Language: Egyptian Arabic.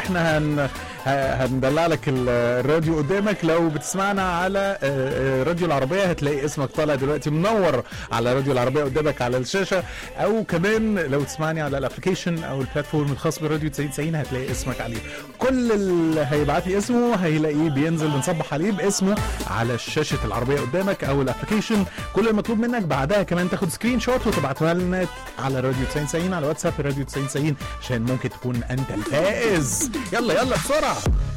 احنا هن ه- هندلع لك ال- الراديو قدامك لو بتسمعنا على آه، آه، راديو العربيه هتلاقي اسمك طالع دلوقتي منور على راديو العربيه قدامك على الشاشه او كمان لو تسمعني على الابلكيشن او البلاتفورم الخاص بالراديو 90 90 هتلاقي اسمك عليه كل اللي هيبعت لي اسمه هيلاقيه بينزل بنصبح عليه باسمه على شاشه العربيه قدامك او الابلكيشن كل المطلوب منك بعدها كمان تاخد سكرين شوت وتبعتها لنا على راديو 90 90 على واتساب الراديو 90 90 عشان ممكن تكون انت الفائز يلا يلا بسرعه